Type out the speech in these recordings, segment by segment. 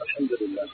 الحمد لله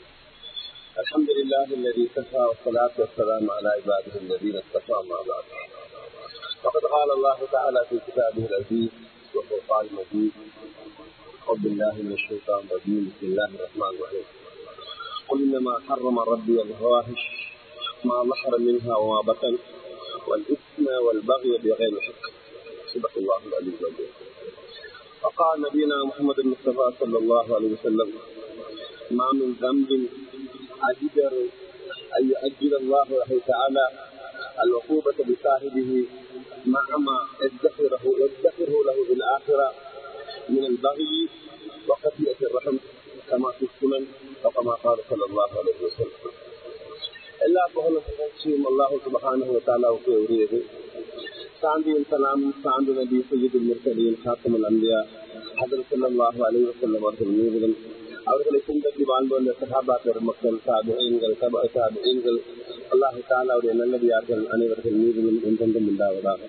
الحمد لله الذي كفى والصلاة والسلام على عباده الذين اصطفى ما بعد فقد قال الله تعالى في كتابه العزيز والفرقان المجيد أعوذ بالله من الشيطان الرجيم بسم الله الرحمن الرحيم قل إنما حرم ربي الفواحش ما ظهر منها وما بطن والإثم والبغي بغير الحق صدق الله العلي العظيم وقال نبينا محمد المصطفى صلى الله عليه وسلم ما من ذنب أجدر أن يؤجل الله له تعالى العقوبة بصاحبه مع ما يدخره يدخره له في الآخرة من البغي وقتلة الرحم كما في السنن وكما قال صلى الله عليه وسلم எல்லா புகழும் புகழ்ச்சியும் அல்லாஹு சுபஹானஹு தாலாவுக்கு உரியது சாந்தியும் சலாமும் சாந்து நபி சையீதுல் முர்சலியின் சாத்தமுல் அம்பியா ஹதர் சல்லாஹு அலைவ செல்லம் அவர்கள் மீதிலும் அவர்களை பின்பற்றி வாழ்ந்து வந்த சஹாபா பெருமக்கள் சாபிகள் சாபிகள் அல்லாஹு தாலாவுடைய நல்லடியார்கள் அனைவர்கள் மீதிலும் என்றென்றும் உண்டாவதாக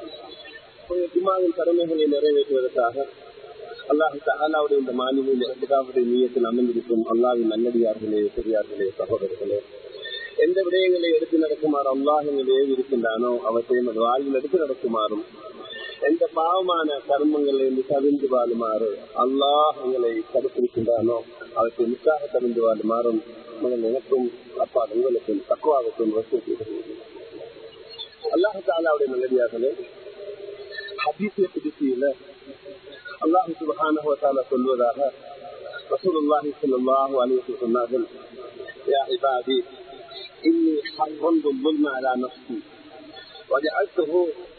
ஜுமாவின் கடமைகளை நிறைவேற்றுவதற்காக அல்லாஹு தாலாவுடைய இந்த மாநில இரண்டாவது நீயத்தில் அமர்ந்திருக்கும் அல்லாவின் நல்லடியார்களே பெரியார்களே சகோதரர்களே எந்த விடயங்களை எடுத்து நடக்குமாறு அல்லாஹினுடைய இருக்கின்றானோ அவற்றை நமது வாழ்வில் எடுத்து நடக்குமாறும் எந்த பாவமான கர்மங்களை தவிர்ந்து வாழுமாறு அல்லாஹ் எங்களை தடுத்திருக்கின்றானோ அவற்றை முற்றாக தவிர்ந்து வாழுமாறும் முதல் எனக்கும் அப்பா உங்களுக்கும் தக்குவாகக்கும் வசதி அல்லாஹு தாலாவுடைய நல்லடியார்களே ஹபீசிய புதுசியில அல்லாஹு சுபஹானஹால சொல்வதாக ரசூலுல்லாஹி ஸல்லல்லாஹு அலைஹி வஸல்லம் சொன்னார்கள் யா இபாதி إني حرمت الظلم على نفسي وجعلته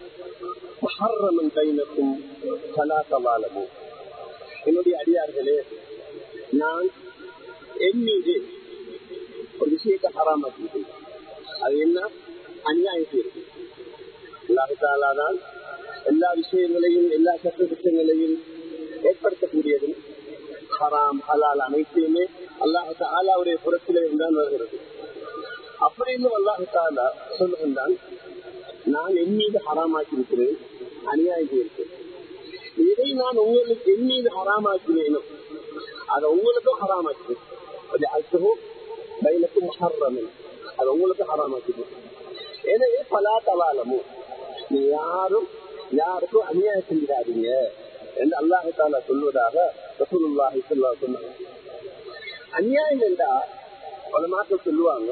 محرما بينكم فلا تظالموا என்னுடைய அடியார்களே நான் என் மீது ஒரு விஷயத்தை ஹராமாக்கிட்டேன் அது என்ன அநியாயத்தை இருக்கு அல்லாஹாலாதான் எல்லா விஷயங்களையும் எல்லா சட்ட திட்டங்களையும் ஏற்படுத்தக்கூடியதும் ஹராம் ஹலால் அனைத்தையுமே அல்லாஹு ஆலாவுடைய புறத்திலே இருந்தால் வருகிறது அப்படின்னு அல்லாஹாலா சொல்லுகின்றான் நான் என் மீது ஹராமாக்கி இருக்கிறேன் அநியாயம் இருக்கிறேன் இதை நான் உங்களுக்கு என் மீது ஹராமாக்கினேனும் அதை உங்களுக்கும் ஹராமாக்கிறேன் அது அசுகும் பைனக்கும் ஹர்ரமன் அது உங்களுக்கும் ஹராமாக்கிறேன் எனவே பலா தலாலமும் நீ யாரும் யாருக்கும் அநியாயம் செஞ்சிடாதீங்க என்று அல்லாஹாலா சொல்வதாக ரசூலுல்லாஹி சொல்லா சொன்னாங்க அநியாயம் என்றா பல மாற்றம் சொல்லுவாங்க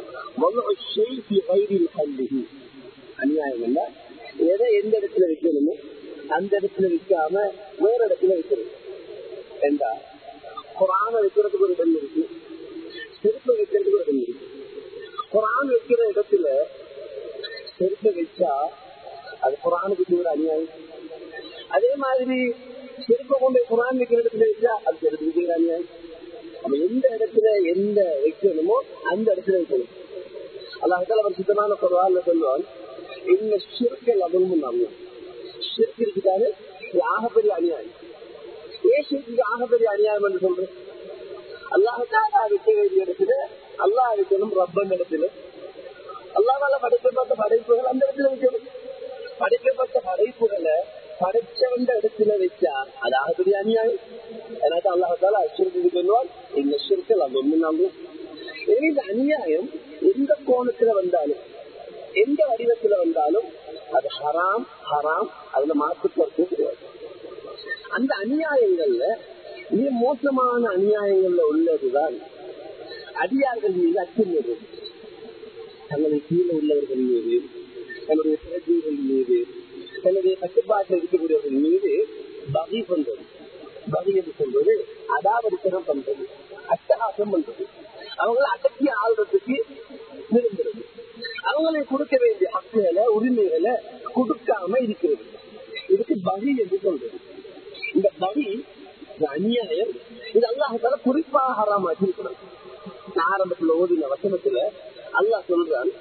அநியாயம் இல்ல எதை எந்த இடத்துல வைக்கணுமோ அந்த இடத்துல வைக்காம வேற இடத்துல வைக்கணும் என்றா குரான வைக்கிறதுக்கு ஒரு இடம் இருக்கு செருப்பை வைக்கிறதுக்கு ஒரு இடம் இருக்கு குரான் வைக்கிற இடத்துல செருப்பை வச்சா அது குரானுக்கு ஒரு அநியாயம் அதே மாதிரி செருப்பை கொண்டு குரான் வைக்கிற இடத்துல வச்சா அது செருப்புக்கு ஒரு அநியாயம் நம்ம எந்த இடத்துல எந்த வைக்கணுமோ அந்த இடத்துல வைக்கணும் அல்லாஹால அவர் சுத்தமான குரவால சொல்லுவான் இந்த சிற்கல் அதுவும் நம்ம சிற்கு இருக்குதாரு ஆகப்பெரிய அநியாயம் ஏன் சிற்கு ஆகப்பெரிய அநியாயம் என்று சொல்றேன் அல்லாஹால வைக்க வேண்டிய இடத்துல அல்லாஹ் வைக்கணும் ரப்பன் இடத்துல அல்லாவால படைக்கப்பட்ட படைப்புகள் அந்த இடத்துல வைக்கணும் படைக்கப்பட்ட படைப்புகளை படைச்சவந்த இடத்துல வச்சா அது ஆகப்பெரிய அநியாயம் எனக்கு அல்லாஹால அசுருக்கு சொல்லுவான் இந்த சிற்கல் அது ஒண்ணு நாங்கள் இந்த அநியாயம் எந்த கோணத்துல வந்தாலும் எந்த வடிவத்துல வந்தாலும் அது ஹராம் ஹராம் அதுல மாற்று கருத்து கிடையாது அந்த அநியாயங்கள்ல மிக மோசமான அநியாயங்கள்ல உள்ளதுதான் அடியார்கள் மீது அச்சுறுவது தங்களை கீழே உள்ளவர்கள் மீது தன்னுடைய பிரஜைகள் மீது தன்னுடைய கட்டுப்பாட்டில் இருக்கக்கூடியவர்கள் மீது பகி பண்றது பகி என்று சொல்வது அடாவடித்தனம் பண்றது அட்டகாசம் பண்றது அவங்களை அடக்கி ஆள்றதுக்கு விரும்புறது அவங்களை கொடுக்க வேண்டிய ஹக்குகளை உரிமைகளை கொடுக்காம இருக்கிறது இதுக்கு பகி என்று சொல்றது இந்த பகி அநியாயம் இது அல்லாஹால குறிப்பாக ஹராமாக்கி இருக்கிறது ஆரம்பத்துல ஓதின வசனத்துல அல்லாஹ் சொல்றான்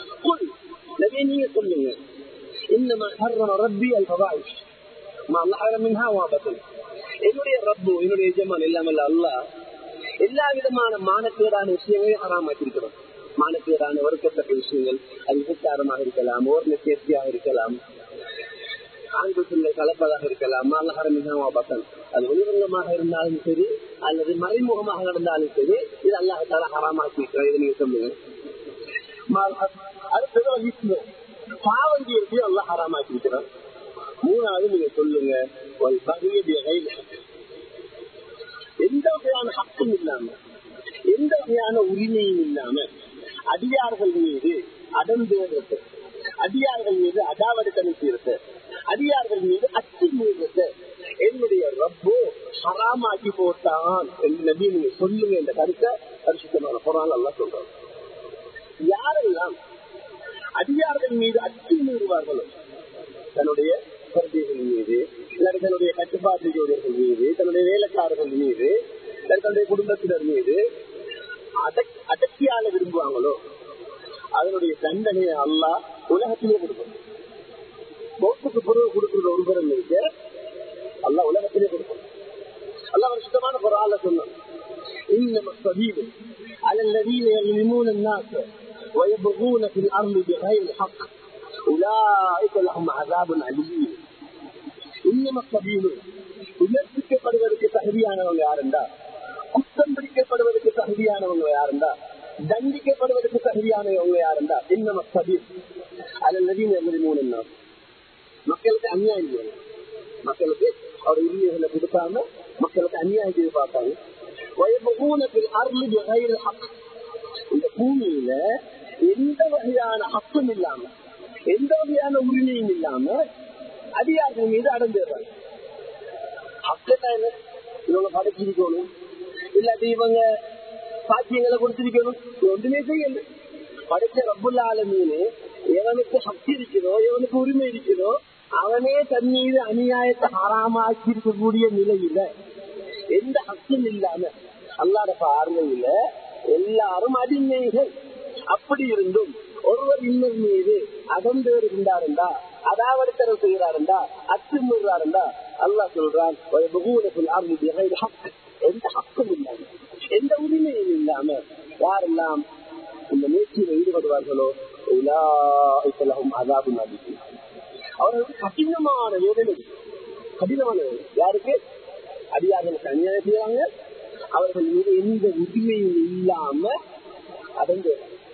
நீங்க சொல்லுங்க இன்னமா ஹர்ரம ரப்பி அல் ஃபவாயிஷ் மா அல்லாஹ் மின்ஹா வாபத்தன் என்னுடைய ரப்பு என்னுடைய எஜமான் இல்லாமல் அல்லாஹ் எல்லா விதமான மானக்கேடான விஷயங்களையும் ஹராமாக்கியிருக்கிறோம் மானக்கேடான ஒருக்கப்பட்ட விஷயங்கள் அது விபச்சாரமாக இருக்கலாம் ஓர்ண சேர்த்தியாக இருக்கலாம் ஆண்கள் பிள்ளை கலப்பதாக இருக்கலாம் அல்லாஹரமிகாமா பக்கம் அது வெளிரங்கமாக இருந்தாலும் சரி அல்லது மறைமுகமாக நடந்தாலும் சரி இது அல்லாஹால ஹராமாக்கி இருக்கிறது இதை நீங்க சொல்லுங்க அடுத்தது இஸ்லோ பாவம் செய்யறது அல்லாஹ் ஹராமாக்கி இருக்கிறார் மூணாவது நீங்க சொல்லுங்க ஒரு பகிய கையில் எந்த வகையான ஹக்கும் இல்லாம எந்த வகையான உரிமையும் இல்லாம அடியார்கள் மீது அடம்பேறது அடியார்கள் மீது அடாவடித்தனம் செய்யறது அடியார்கள் மீது அச்சு மீறது என்னுடைய ரப்போ ஹராமாக்கி போட்டான் என்று நபி நீங்க சொல்லுங்க என்ற கருத்தை பரிசுத்தமான குரான் எல்லாம் சொல்றாங்க யாரெல்லாம் அடியார்கள் மீது அச்சு மீறுவார்களோ தன்னுடைய குழந்தைகள் மீது இல்லாட்டி தன்னுடைய கட்டுப்பாட்டு மீது தன்னுடைய வேலைக்காரர்கள் மீது தன்னுடைய குடும்பத்தினர் மீது அடக்கியால விரும்புவாங்களோ அதனுடைய தண்டனையை அல்லா உலகத்திலே கொடுக்கும் மௌத்துக்கு பொருள் கொடுக்கிற ஒரு புறம் இருக்கு அல்லா உலகத்திலே கொடுக்கும் அல்லா வருஷமான ஒரு ஆளை சொன்னான் إنما السبيل على الذين يظلمون الناس ويبغون في الأرض بغير الحق أولئك لهم عذاب أليم إنما السبيل விமர்சிக்கப்படுவதற்கு தகுதியானவங்க யாருண்டா குற்றம் பிடிக்கப்படுவதற்கு தகுதியானவங்க யாருண்டா தண்டிக்கப்படுவதற்கு தகுதியானவங்க யாருண்டா இன்னம சபீர் அல்லது மூணு மக்களுக்கு அநியாயம் செய்யணும் மக்களுக்கு அவர் உரிமைகளை கொடுக்காம மக்களுக்கு அநியாயம் செய்து பார்த்தாங்க இந்த பூமியில எந்த வகையான ஹக்கம் இல்லாம எந்த வகையான உரிமையும் இல்லாம அதிகாரிகள் மீது அடைஞ்சிடுறாங்க ஹக்கத்தான் என்ன இவங்க படைச்சிருக்கணும் இல்லாட்டி இவங்க சாட்சியங்களை கொடுத்திருக்கணும் ஒன்றுமே செய்யல படைச்ச ரப்புல்ல ஆலமீனு எவனுக்கு சக்தி இருக்கிறதோ எவனுக்கு உரிமை இருக்கிறதோ அவனே தன் மீது அநியாயத்தை ஆறாமாக்கி இருக்கக்கூடிய நிலையில எந்த ஹக்கும் இல்லாம அல்லாத பார்வையில எல்லாரும் அடிமைகள் அப்படி இருந்தும் ஒருவர் இன்னொரு மீது அகம்பேறுகின்றாருண்டா அதாவடுத்தரம் செய்கிறாருண்டா அத்துமுறாருண்டா அல்லாஹ் சொல்றான் எந்த ஹக்கும் இல்லாம எந்த உரிமையும் இல்லாம யாரெல்லாம் இந்த முயற்சியில் ஈடுபடுவார்களோ உலாஹும் அதாபு நபிக்கு அவர்களுக்கு கடினமான வேதனை கடினமான வேதனை யாருக்கு அடியார்களுக்கு அநியாயம் செய்யறாங்க அவர்கள் மீது எந்த உரிமையும் இல்லாம அடங்கு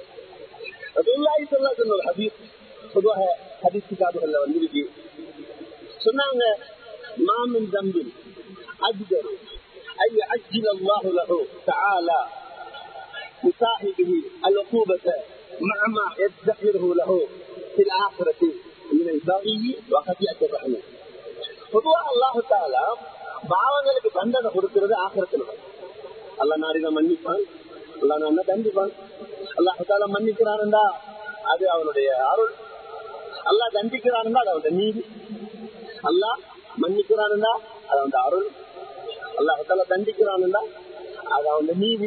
பொதுவாக ஹதீஸ் கிதாபுகள்ல வந்துருக்கு சொன்னாங்க மாமின் தம்பின் அஜ்கர் أن يعجل الله له تعالى لصاحبه العقوبة مع ما يدخره له في الآخرة من البغي وخطيئة الرحمة பொதுவாக அல்லாஹு தாலா பாவங்களுக்கு தண்டனை கொடுக்கிறது ஆக்கிரத்தில் அல்லா நாடின மன்னிப்பான் அல்லா நான் தண்டிப்பான் அல்லாஹு தாலா மன்னிக்கிறான்டா அது அவனுடைய அருள் அல்லா தண்டிக்கிறான்டா அது அவனுடைய நீதி அல்லா மன்னிக்கிறான்டா அது அவனுடைய அருள் அல்லாஹால தண்டிக்கிறான்டா அது அவனுடைய நீதி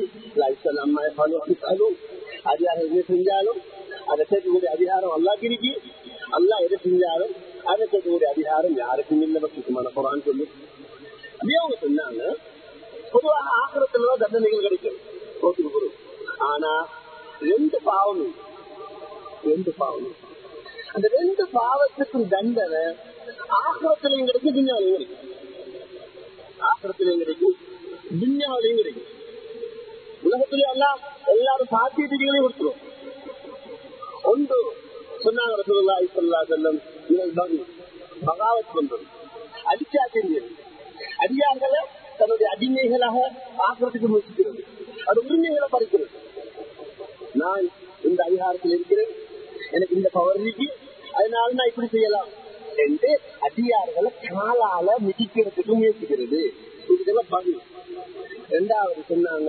அதிகாரம் எது செஞ்சாலும் அதை கேட்கக்கூடிய அதிகாரம் அல்லாக்கு இருக்கு அல்லா எதை செஞ்சாலும் அதை கேட்கக்கூடிய அதிகாரம் யாருக்கும் இல்லை பட்சமான குரான் சொல்லி அப்படியே அவங்க சொன்னாங்க பொதுவாக ஆக்கிரத்துலதான் தண்டனைகள் கிடைக்கும் கோத்துக்கு குரு ஆனா ரெண்டு பாவமும் ரெண்டு பாவமும் அந்த ரெண்டு பாவத்துக்கும் தண்டனை ஆக்கிரத்திலையும் கிடைக்கும் துன்யாலையும் கிடைக்கும் ஆக்கிரத்திலையும் கிடைக்கும் துன்யாவிலையும் கிடைக்கும் உலகத்திலே எல்லாம் எல்லாரும் சாத்தியத்தையும் கொடுத்துரும் ஒன்று சொன்னாங்க ரசூலுல்லாஹி ஸல்லல்லாஹு அலைஹி வஸல்லம் இவள் பகு பகாவத் பண்றது அடிச்சா தெரியும் அடியார்களை தன்னுடைய அடிமைகளாக ஆக்கிறதுக்கு முயற்சிக்கிறது அது உரிமைகளை பறிக்கிறது நான் இந்த அதிகாரத்தில் இருக்கிறேன் எனக்கு இந்த பவர் இருக்கு அதனால நான் இப்படி செய்யலாம் என்று அடியார்களை காலால மிதிக்கிறதுக்கு முயற்சிக்கிறது இதுக்கெல்லாம் பகு இரண்டாவது சொன்னாங்க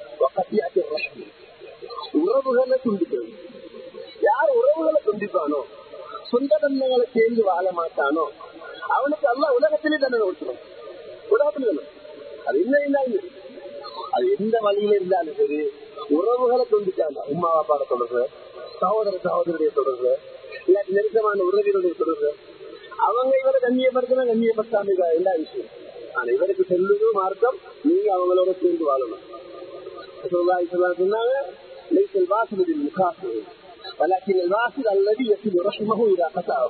உறவுகளை துண்டிக்கிறது யார் உறவுகளை துண்டிப்பானோ சொந்த தன்மைகளை சேர்ந்து வாழ மாட்டானோ அவனுக்கு அல்ல உலகத்திலே தண்டனை கொடுக்கணும் உலகத்தில் அது என்ன இருந்தாலும் அது எந்த வழியில இருந்தாலும் சரி உறவுகளை துண்டிச்சாங்க உமா பாப்பாட தொடர்பு சகோதர சகோதரிய தொடர்பு இல்லாட்டி நெருக்கமான உறவினுடைய தொடர்பு அவங்க இவரை கண்ணியப்படுத்தினா கண்ணியப்படுத்தாம எல்லா விஷயம் ஆனா இவருக்கு செல்லுது மார்க்கம் நீங்க அவங்களோட சேர்ந்து வாழணும் சொன்னாங்க ولكن الواصل الذي يصل رحمه اذا قطعه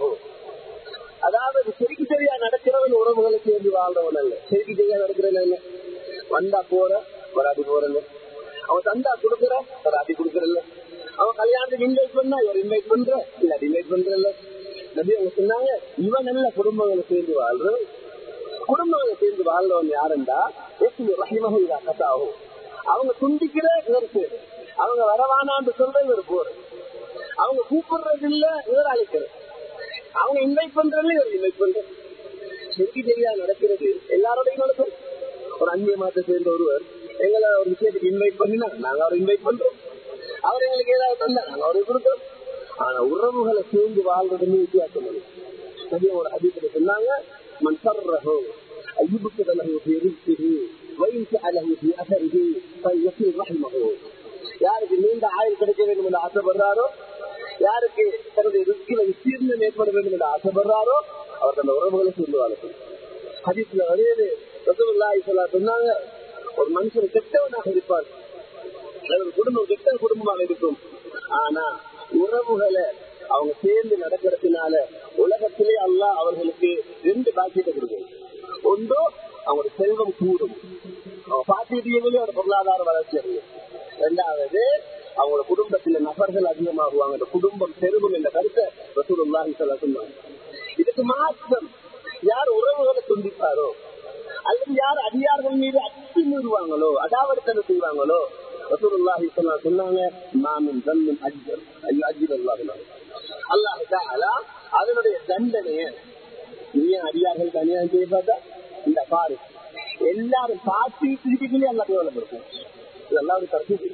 அதாவது சரிக்கு சரியா நடக்கிறவன் உறவுகளை சேர்ந்து வாழ்றவன் அல்ல சரிக்கு சரியா நடக்கிறவன் அல்ல வந்தா போற வராதி போறல அவன் தந்தா கொடுக்குற வராதி கொடுக்கறல்ல அவன் கல்யாணத்துக்கு இன்வைட் பண்ணா இவர் இன்வைட் பண்ற இல்ல இன்வைட் பண்றல நபி அவங்க சொன்னாங்க இவன் நல்ல குடும்பங்களை சேர்ந்து வாழ்றோம் குடும்பங்களை சேர்ந்து வாழ்றவன் யாருண்டா ரஹிமஹா கதாகும் அவங்க துண்டிக்கிற இவர் பேரு அவங்க வரவானான்னு சொல்ற இவர் போற அவங்க கூப்பிடுறது இல்ல இவர் அழைக்கிறது அவங்க இன்வைட் பண்றதுல இவர் இன்வைட் பண்ற செருக்கி தெரியா நடக்கிறது எல்லாரோடையும் நடக்கும் ஒரு அந்நிய மாத்த சேர்ந்த ஒருவர் எங்களை ஒரு விஷயத்துக்கு இன்வைட் பண்ணினா நாங்க அவரை இன்வைட் பண்றோம் அவர் எங்களுக்கு ஏதாவது தந்தா நாங்க அவருக்கு கொடுக்கிறோம் ஆனா உறவுகளை சேர்ந்து வாழ்றதுன்னு வித்தியாசம் ஒரு அதிபதி சொன்னாங்க من سره أن يبسط له في رزقه وينفع له في أثره فليصل رحمه யாருக்கு நீண்ட ஆயுள் கிடைக்க வேண்டும் என்று ஆசைப்படுறாரோ யாருக்கு தன்னுடைய ரிஸ்கில விசீர்ணம் ஏற்பட வேண்டும் என்று ஆசைப்படுறாரோ அவர் தன் உறவுகளை சேர்ந்து வாழட்டும் ஹதீஸ்ல வருவது ரசூலுல்லாஹி ஸல்லல்லாஹு சொன்னாங்க ஒரு மனுஷன் கெட்டவனாக இருப்பார் ஒரு குடும்பம் கெட்ட குடும்பமாக இருக்கும் ஆனா உறவுகளை அவங்க சேர்ந்து நடக்கிறதுனால உலகத்திலே அல்லாஹ் அவர்களுக்கு ரெண்டு பாக்கியத்தை கொடுக்கும் ஒன்றோ அவங்களோட செல்வம் கூடும் அவங்க பாத்தியத்திலே அவரோட பொருளாதார வளர்ச்சி அடையும் இரண்டாவது அவங்களோட குடும்பத்துல நபர்கள் அதிகமாகுவாங்க அந்த குடும்பம் பெருகும் என்ற கருத்தை ரசூலுல்லாஹி ஸல்லல்லாஹு சொன்னாங்க இதுக்கு மாற்றம் யார் உறவுகளை துண்டிப்பாரோ அல்லது யார் அடியார்கள் மீது அச்சு மீறுவாங்களோ அடாவடித்தனம் செய்வாங்களோ ரசூலுல்லாஹி ஸல்லல்லாஹு சொன்னாங்க மாமின் தன்னும் அஜ்ஜர் ஐயோ அஜ்ஜர் அல்லாஹ் அல்லாஹ் தஆலா அதனுடைய தண்டனைய நீ அடியார்கள் தனியாக செய்ய பார்த்தா இந்த பாரு எல்லாரும் பார்த்து திருப்பிகளே அல்லா கேவலப்படுத்தும் இதெல்லாம் ஒரு கருத்து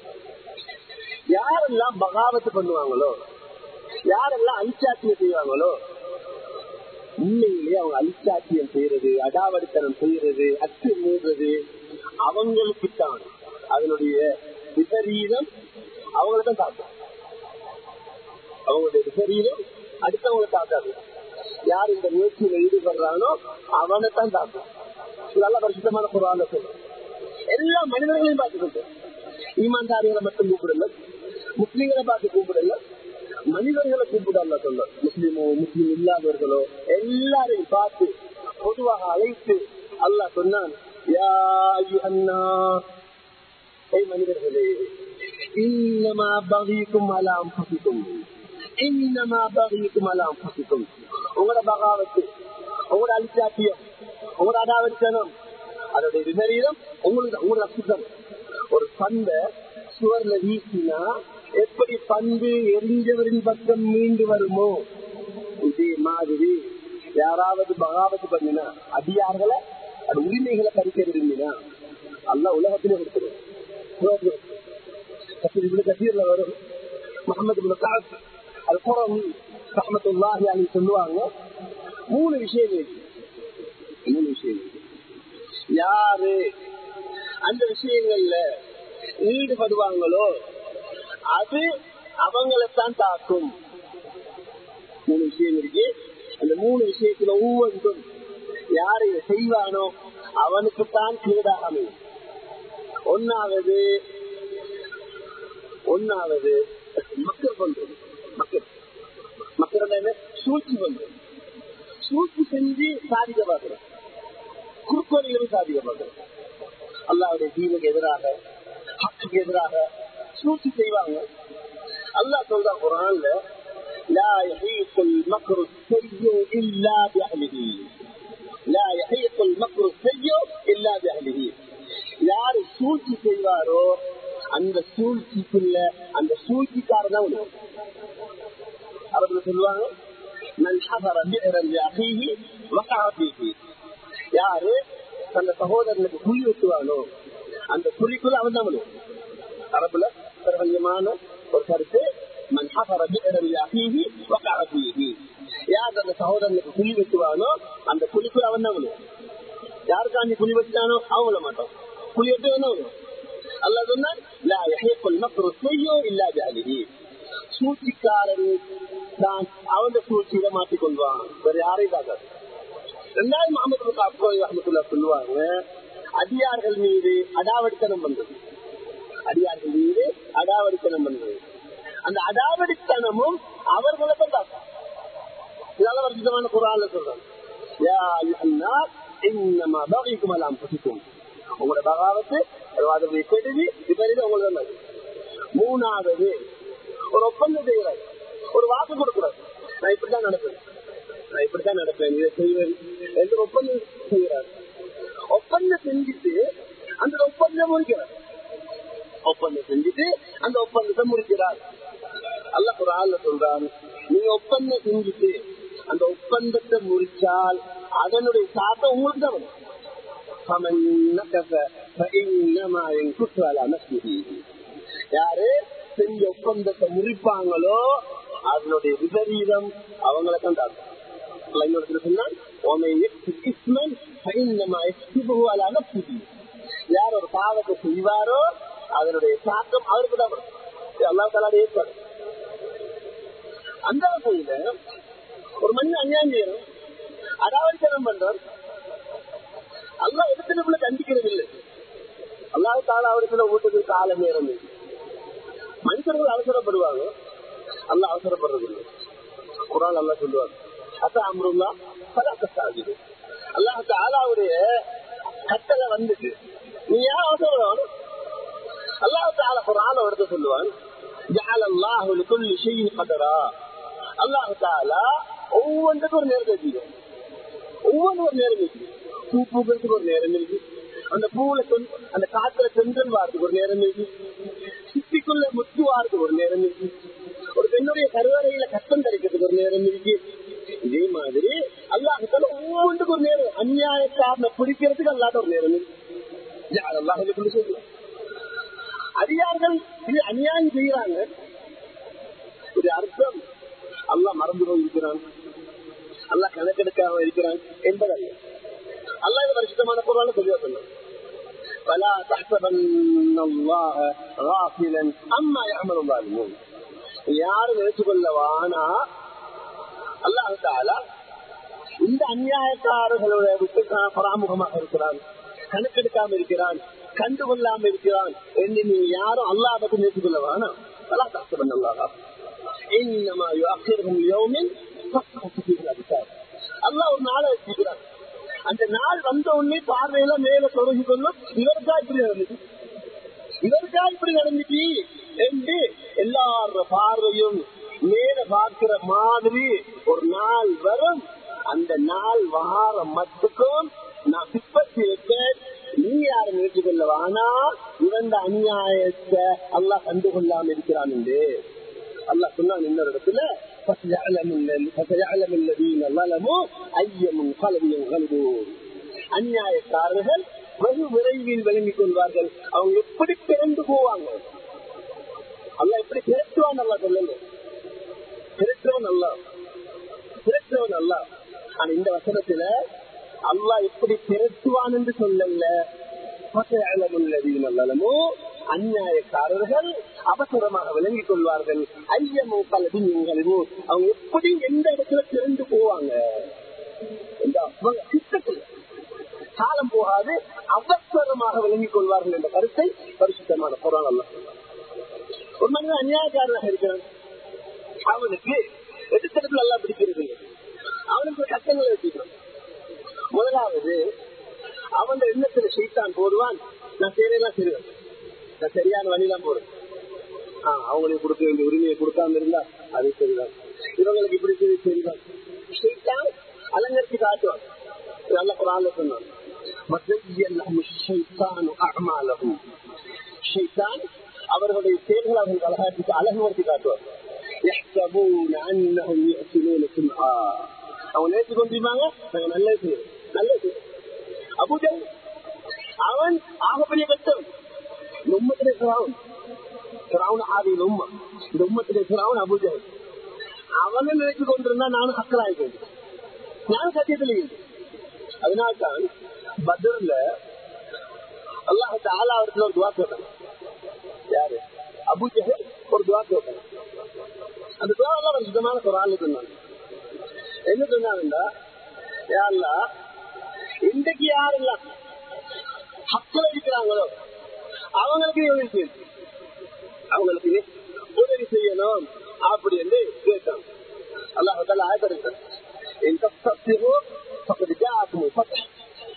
யாரெல்லாம் பகாவத்து பண்ணுவாங்களோ யாரெல்லாம் அலிச்சாட்சியம் செய்வாங்களோ உண்மையிலேயே அவங்க அலிச்சாட்சியம் செய்யறது அடாவடித்தனம் செய்யறது அச்சு மூடுறது அவங்களுக்கு தான் அதனுடைய விபரீதம் அவங்களை தான் தாக்கும் அவங்களுடைய விபரீதம் அடுத்தவங்களை தாக்காது யார் இந்த முயற்சியில ஈடுபடுறானோ அவனை தான் தாக்கும் நல்ல பரிசுத்தமான குரான சொல்லும் எல்லா மனிதர்களையும் பார்த்துக்கிட்டு ஈமான்தாரிகளை மட்டும் கூப்பிடல முஸ்லீம்களை பார்த்து கூப்பிடல மனிதர்களை கூப்பிடல சொல்ல முஸ்லீமோ முஸ்லீம் இல்லாதவர்களோ எல்லாரையும் பார்த்து பொதுவாக அழைத்து அல்லாஹ் சொன்னான் மனிதர்களே இன்னமா பகிக்கும் அலாம் பசிக்கும் இன்னமா பகிக்கும் அலாம் பசிக்கும் உங்களோட பகாவத்து உங்களோட அலிச்சாட்டியம் உங்களோட அடாவடித்தனம் அதோடைய விபரீதம் உங்களுக்கு உங்களோட அசுத்தம் ஒரு பந்த சுவர்ல வீசினா எப்படி பந்து எரிஞ்சவரின் பக்கம் மீண்டு வருமோ இதே மாதிரி யாராவது பகாவத்து பண்ணினா அடியார்களை அது உரிமைகளை பறிக்க விரும்பினா அல்ல உலகத்திலே கொடுத்துரும் கசீர்ல வரும் முகமது அது புறம் ரஹமத்துல்லாஹி அலி சொல்லுவாங்க மூணு விஷயம் மூணு விஷயம் யாரு அந்த விஷயங்கள்ல ஈடுபடுவாங்களோ அது அவங்களைத்தான் தாக்கும் மூணு விஷயம் இருக்கு அந்த மூணு விஷயத்துல ஒவ்வொன்றும் யாரை செய்வானோ அவனுக்குத்தான் கீடாக அமையும் ஒன்னாவது ஒன்னாவது மக்கள் பண்றது மக்கள் மக்கள் என்ன சூழ்ச்சி பண்றது சூழ்ச்சி செஞ்சு சாதிக்க பார்க்கிறோம் குறுக்கோளிகளும் சாதிக்க பார்க்கிறோம் அல்லாவுடைய தீனுக்கு எதிராக ஹக்குக்கு எதிராக சூழ்ச்சி செய்வாங்க அல்லாஹ் சொல்ற குரான்ல لا يحيط المكر السيء إلا بأهله لا يحيط المكر السيء إلا بأهله யாரு சூழ்ச்சி செய்வாரோ அந்த சூழ்ச்சிக்குள்ள அந்த சூழ்ச்சிக்காரன் அவர்கள் சொல்லுவாங்க من حفر بئرا لأخيه وقع فيه யாரு தந்த சகோதரனுக்கு குழி வெட்டுவானோ அந்த குழிக்குள்ள அவன் தான் அரபுல பிரபஞ்சமான ஒரு கருத்து من حفر بئرا لأخيه وقع فيه யார் அந்த சகோதரனுக்கு குழி வெட்டுவானோ அந்த குழிக்குள்ள அவன் தான் யாருக்காண்டி குழி வெட்டானோ அவங்கள மாட்டோம் குழி வெட்டு வேணும் அல்லா சொன்னால் லா யஹீக்குல் மக்ரு செய்யோ இல்லா ஜாலிஹி சூழ்ச்சிக்காரன் தான் அவன் சூழ்ச்சியில மாட்டிக்கொள்வான் வேற யாரையும் தாக்காது ரெண்டாவது முகமது அப்ரோய் அஹமத்துல்லா சொல்லுவாங்க அடியார்கள் மீது அடாவடித்தனம் பண்றது அடியார்கள் மீது அடாவடித்தனம் பண்றது அந்த அடாவடித்தனமும் அவர்களை தான் தாக்கும் இதெல்லாம் வருஷமான குரான்ல சொல்றாங்க இன்னமா பகைக்கும் எல்லாம் பசிக்கும் உங்களோட பகாவத்து அதனுடைய கெடுதி விபரீதம் உங்களுக்கு நல்லது மூணாவது ஒரு ஒப்பந்தம் செய்கிறார் ஒரு வாக்கு கொடுக்கிறார் நான் இப்படிதான் நடப்பேன் நான் இப்படித்தான் நடப்பேன் இதை செய்வேன் என்று ஒப்பந்தம் செய்கிறார் ஒப்பந்தம் செஞ்சுட்டு அந்த ஒப்பந்தம் முடிக்கிறார் ஒப்பந்தம் செஞ்சுட்டு அந்த ஒப்பந்தத்தை முடிக்கிறார் அல்ல ஒரு ஆள்ல சொல்றான் நீங்க ஒப்பந்தம் செஞ்சுட்டு அந்த ஒப்பந்தத்தை முடிச்சால் அதனுடைய சாத்தம் உங்களுக்கு தான் வரும் فمن نكث فإنما ينكث على نفسه யாரு செஞ்ச ஒப்பந்தத்தை முறிப்பாங்களோ அதனுடைய விபரீதம் அவங்களை தான் தாக்கும் யார் ஒரு பாவத்தை செய்வாரோ அதனுடைய தாக்கம் அவருக்கு தான் வரும் அல்லா தலாட ஏற்பாடு அந்த வகையில ஒரு மனிதன் அநியாயம் செய்யணும் அடாவடித்தனம் பண்றான் அல்லா இடத்துல கண்டிக்கிறது இல்லை அல்லாஹ் தாலா அவருக்கு வீட்டுக்கு கால நேரம் மனுஷர்கள் அவசரப்படுவாங்க அல்ல அவசரப்படுறது இல்லை குரான் அல்லா சொல்லுவாங்க அத்த அம்ருல்லா பல கஷ்டாகுது அல்லாஹ் தாலாவுடைய கட்டளை வந்துட்டு நீ ஏன் அவசரப்படணும் அல்லாஹ் தாலா குரான் எடுத்து சொல்லுவான் ஜால அல்லாஹ் لكل شيء قدرا அல்லாஹ் தாலா ஒவ்வொன்றுக்கும் ஒரு நேரத்தை வச்சுக்கோ ஒவ்வொன்றும் ஒரு நேரம் இருக்கு பூ பூக்கிறதுக்கு ஒரு நேரம் இருக்கு அந்த பூவுல அந்த காத்துல சென்றல் வாரத்துக்கு ஒரு நேரம் இருக்கு சிப்பிக்குள்ள முத்து வாரத்துக்கு ஒரு நேரம் இருக்கு ஒரு பெண்ணுடைய கருவறையில கஷ்டம் தரிக்கிறதுக்கு ஒரு நேரம் இருக்கு இதே மாதிரி அல்லாஹால ஒவ்வொன்றுக்கு ஒரு நேரம் அந்நியாயக்காரனை பிடிக்கிறதுக்கு அல்லாத ஒரு நேரம் இருக்கு அல்லாஹ் சொல்லுவாங்க அதிகாரிகள் இது அநியாயம் செய்யறாங்க இது அர்த்தம் அல்லாஹ் மறந்து போயிருக்கிறான் அல்லாஹ் கணக்கெடுக்காம இருக்கிறான் என்பதல்ல அல்லாஹ் இது பரிசுத்தமான பொருளான தெளிவா சொன்னான் فلا تحسبن الله غافلا عما يعمل الظالمون யாரும் நினைச்சு கொள்ளவானா அல்லாஹ் தாலா இந்த அநியாயக்காரர்களோட விட்டு பராமுகமாக இருக்கிறான் கணக்கெடுக்காம இருக்கிறான் கண்டுகொள்ளாம இருக்கிறான் என்று நீ யாரும் அல்லாஹ் பற்றி நினைச்சு கொள்ளவானா فلا تحسبن الله غافلا انما يؤخرهم ليوم تسقط فيه الابصار அல்லாஹ் ஒரு நாளை வச்சிருக்கிறான் அந்த நாள் வந்த உடனே பார்வையில மேல தொடங்கி கொள்ளும் இவருக்கா இப்படி நடந்துச்சு இவருக்கா இப்படி நடந்துச்சு என்று எல்லார பார்வையும் மேல பார்க்கிற மாதிரி ஒரு நாள் வரும் அந்த நாள் வார மட்டுக்கும் நான் பிற்பற்றி வைப்பேன் நீ யாரும் ஏற்றுக்கொள்ள வானா இவந்த அநியாயத்தை அல்லாஹ் கண்டுகொள்ளாம இருக்கிறான் என்று அல்லாஹ் சொன்னான் இன்னொரு இடத்துல فسيعلم الذين ظلموا أي منقلب ينقلبون அநியாயக்காரர்கள் வெகு விரைவில் விளங்கிக் கொள்வார்கள் அவங்க எப்படி பிறந்து போவாங்க அல்ல எப்படி திரட்டுவான் நல்லா சொல்லுங்க திரட்டுவன் அல்ல திரட்டுவன் அல்ல ஆனா இந்த வசனத்துல அல்லாஹ் எப்படி திரட்டுவான் என்று சொல்லல நல்லமோ அந்நியாயக்காரர்கள் அவசரமாக விளங்கிக் கொள்வார்கள் ஐயமோ கலவின் எங்களோ அவங்க எப்படி எந்த இடத்துல திறந்து போவாங்க சித்தத்தில் காலம் போகாது அவசரமாக விளங்கிக் கொள்வார்கள் என்ற கருத்தை பரிசுத்தமான புறான் அல்ல ஒரு மனிதன் அநியாயக்காரனாக இருக்கிறான் அவனுக்கு எடுத்தடத்துல எல்லாம் பிடிக்கிறது அவனுக்கு கட்டங்களை வச்சுக்கிறான் முதலாவது அவன் எண்ணத்துல செய்தான் போடுவான் நான் சேரையெல்லாம் செய்வேன் நான் சரியான வழியெல்லாம் போறேன் ஆஹ் அவங்களுக்கு கொடுக்க வேண்டிய உரிமையை கொடுக்காம இருந்தா அது சரிதான் இவங்களுக்கு இப்படி செய்து சரிதான் செய்தான் அலங்கரித்து காட்டுவான் நல்ல குரான் சொன்னான் அவர்களுடைய செயல்கள் அவர்கள் அழகாட்டி அழகுபடுத்தி காட்டுவார் அவங்க நேற்று கொண்டிருப்பாங்க நாங்க நல்லது செய்யணும் நல்லது அபுஜன் அவன் ஆகப்பெரிய கட்டம் இந்த உம்மத்திலே சிராவன் சிராவன் ஆதியில் உம்மா இந்த உம்மத்திலே சிராவன் அபுஜன் அவனை நினைச்சு கொண்டிருந்தா நானும் ஹக்கலாயிருக்கேன் நான் சத்தியத்தில் அதனால்தான் பத்ரில் அல்லாஹ் தாலா அவருக்கு ஒரு துவா கேட்டான் யாரு அபுஜஹர் ஒரு துவா கேட்டான் அந்த துவா எல்லாம் ஒரு சுத்தமான குரான் சொன்னாங்க என்ன சொன்னாங்கண்டா யாருலா இன்றைக்கு யாரெல்லாம் ஹக்கில் இருக்கிறாங்களோ அவங்களுக்கு உதவி செய்யணும் அவங்களுக்கு உதவி செய்யணும் அப்படி என்று கேட்டாங்க அல்லாஹால ஆயப்படுகிறார்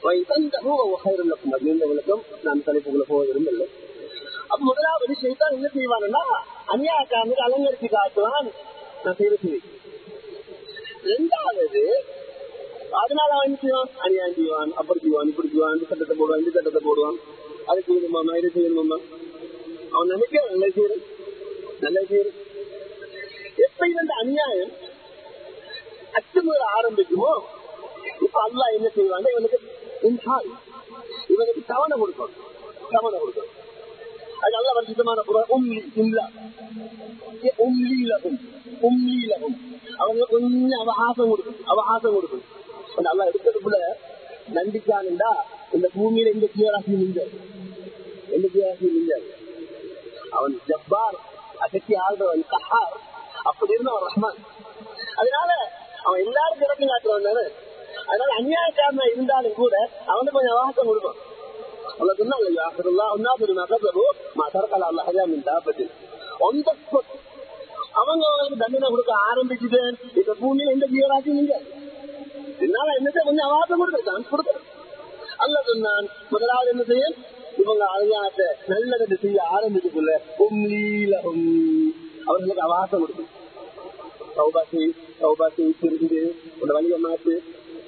அப்படின்ற விளக்கம் நான் தலைப்புக்குள்ள போக விரும்பல அப்ப முதலாவது செய்தான் என்ன செய்வான்னா அந்நியாக்காரனுக்கு அலங்கரித்து காட்டுவான் நான் செய்த செய்தி ரெண்டாவது அதனால அவன் என்ன செய்வான் அநியாயம் செய்வான் அப்படி செய்வான் இப்படி செய்வான் இந்த சட்டத்தை போடுவான் இந்த சட்டத்தை போடுவான் அது செய்யணுமாமா இது செய்யணுமாமா அவன் நினைக்க நல்ல செய்யறேன் நல்ல செய்யறேன் எப்ப இந்த அநியாயம் அச்சுமுறை ஆரம்பிக்குமோ இப்ப அல்லா என்ன செய்வாங்க இவனுக்கு இன்ஹால் இவனுக்கு தவணை கொடுக்கணும் தவணை கொடுக்கணும் அது நல்ல வருஷமான உம்லி இம்லா உம்லீலகும் உம்லீலகும் அவங்க கொஞ்சம் அவகாசம் கொடுக்கும் அவகாசம் கொடுக்கும் நல்லா எடுக்கிறதுக்குள்ள நம்பிக்கானுண்டா இந்த பூமியில எந்த ஜீவராசி நின்றார் எந்த ஜீவராசி நின்றார் அவன் ஜப்பார் அகத்தி ஆள்றவன் கஹார் அப்படி இருந்தவன் ரஹ்மான் அதனால அவன் எல்லாரும் திறந்து காட்டுறவன் தானே அதனால அநியாயக்காரனா இருந்தாலும் கூட அவனுக்கு கொஞ்சம் அவகாசம் கொடுக்கும் Allah சொன்னா யாசருல்லா ஒன்னாவது நகர்வோ மசரக்கல அல்ல ஹஜாமின் தாபத்தில் on the spot அவங்க அவங்களுக்கு தண்டனை கொடுக்க ஆரம்பிச்சுட்டேன் இந்த பூமியில எந்த ஜீவராசி நீங்க என்னால என்னத்தை கொஞ்சம் அவாசம் கொடுக்க சான்ஸ் கொடுக்க அல்ல சொன்னான் முதலாவது என்ன செய்ய இவங்க அழகாட்ட நல்லதை செய்ய ஆரம்பிச்சுக்குள்ள உம்லீலகும் அவர்களுக்கு அவாசம் கொடுக்கும் சௌபாசி சௌபாசி திரிந்து உங்க வழியை மாத்து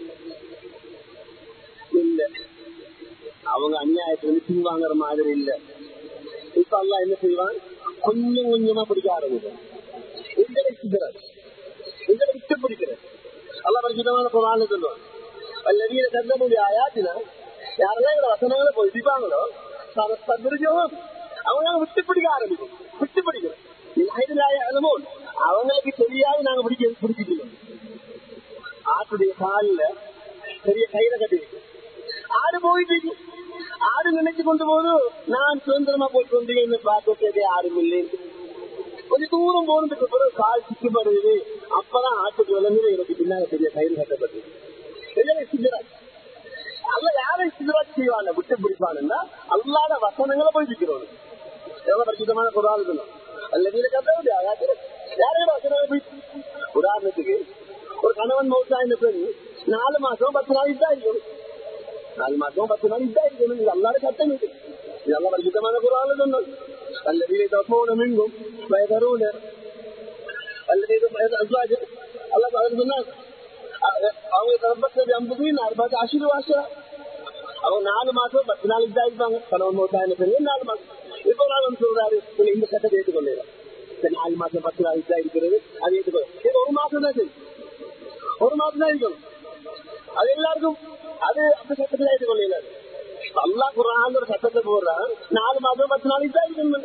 இல்ல அவங்க அநியாயத்துல இருந்து பின்வாங்குற மாதிரி இல்ல இப்ப அல்லா என்ன செய்வான் கொஞ்சம் கொஞ்சமா பிடிக்க ஆரம்பிக்கும் எங்களை சிதறாது எங்களை விட்டு பிடிக்கிறது அல்லா பரிசுத்தமான குரான் சொல்லுவான் அல்லவீன கந்தமுடைய ஆயாத்தினா யாரெல்லாம் எங்களை வசனங்களை பொதிப்பாங்களோ சதுரிஜம் அவங்க விட்டு பிடிக்க ஆரம்பிக்கும் விட்டு பிடிக்கிறோம் அவங்களுக்கு தெரியாது நாங்க பிடிக்க பிடிச்சிக்கணும் ஆட்டுடைய காலில் பெரிய கயிறை கட்டி ஆடு போயிட்டு ஆடு நினைச்சு கொண்டு போது நான் சுதந்திரமா போயிட்டு வந்தீங்கன்னு பார்க்கறதே யாரும் இல்லை கொஞ்சம் தூரம் போனதுக்கு பிறகு கால் சுற்றுப்படுது அப்பதான் ஆட்டுக்கு விளங்குது எனக்கு பின்னால பெரிய கயிறு கட்டப்பட்டது சித்தராஜ் அல்ல யாரை சித்தராஜ் செய்வாங்க விட்டு பிடிப்பானுன்னா அல்லாத வசனங்களை போய் விற்கிறோம் எவ்வளவு பரிசுத்தமான குரான் இருக்கணும் அல்ல நீங்க கத்த யாரையும் வசனங்களை போய் உதாரணத்துக்கு ஒரு கணவன் மௌத்தா இந்த பெண் நாலு மாசம் பத்து நாள் இதா இருக்கணும் நாலு மாசம் பத்து நாள் இதா இருக்கணும் இது அல்லாத சட்டம் இது இதெல்லாம் பரிசுத்தமான குரான் சொன்னோம் الذين يتوفون منكم ويذرون الذين ازواج الله تعالى சொன்னார் அவங்க தரப்பட்ட அம்புதின் அறுபது அசிறு வாசம் அவங்க நாலு மாசம் பத்து நாளைக்கு தான் இருப்பாங்க கணவன் மோட்டாயின பெரிய நாலு மாசம் இப்போ நான் சொல்றாரு இந்த சட்டத்தை ஏற்றுக்கொள்ளலாம் நாலு மாசம் பத்து நாளைக்கு தான் இருக்கிறது அது ஏற்றுக்கொள்ள இது ஒரு மாசம் தான் சரி ஒரு மாசம் தான் இருக்கணும் அது எல்லாருக்கும் அது அந்த சட்டத்தில் ஏற்றுக்கொள்ளல அல்லா குரான் ஒரு சட்டத்தை போடுறான் நாலு மாசம் பத்து நாளைக்கு தான் இருக்கணும்